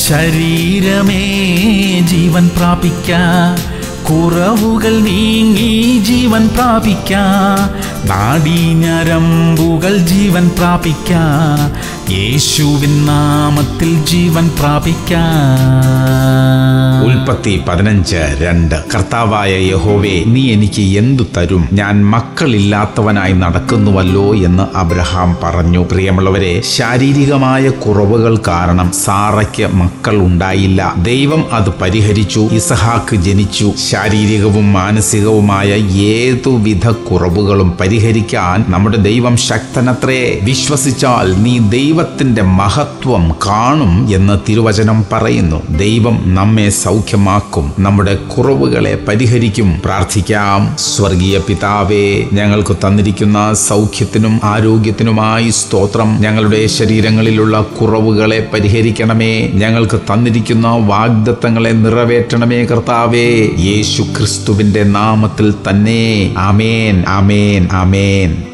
ശരീരമേ ജീവൻ പ്രാപിക്ക കുറവുകൾ നീങ്ങി ജീവൻ പ്രാപിക്ക നാടീഞരമ്പുകൾ ജീവൻ പ്രാപിക്ക യേശുവിൻ നാമത്തിൽ ജീവൻ പ്രാപിക്ക ഉൽപ്പത്തി പതിനഞ്ച് രണ്ട് കർത്താവായ യഹോവേ നീ എനിക്ക് എന്തു തരും ഞാൻ മക്കളില്ലാത്തവനായി നടക്കുന്നുവല്ലോ എന്ന് അബ്രഹാം പറഞ്ഞു പ്രിയമുള്ളവരെ ശാരീരികമായ കുറവുകൾ കാരണം സാറയ്ക്ക് മക്കൾ ഉണ്ടായില്ല ദൈവം അത് പരിഹരിച്ചു ഇസഹാക്ക് ജനിച്ചു ശാരീരികവും മാനസികവുമായ ഏതുവിധ കുറവുകളും പരിഹരിക്കാൻ നമ്മുടെ ദൈവം ശക്തനത്രേ വിശ്വസിച്ചാൽ നീ ദൈവത്തിന്റെ മഹത്വം കാണും എന്ന് തിരുവചനം പറയുന്നു ദൈവം നമ്മെ സൗഖ്യമാക്കും നമ്മുടെ കുറവുകളെ പരിഹരിക്കും പ്രാർത്ഥിക്കാം സ്വർഗീയ പിതാവേ ഞങ്ങൾക്ക് തന്നിരിക്കുന്ന സൗഖ്യത്തിനും ആരോഗ്യത്തിനുമായി സ്തോത്രം ഞങ്ങളുടെ ശരീരങ്ങളിലുള്ള കുറവുകളെ പരിഹരിക്കണമേ ഞങ്ങൾക്ക് തന്നിരിക്കുന്ന വാഗ്ദത്തങ്ങളെ നിറവേറ്റണമേ കർത്താവേ യേശു ക്രിസ്തുവിന്റെ നാമത്തിൽ തന്നെ ആമേൻ ആമേൻ ആമേൻ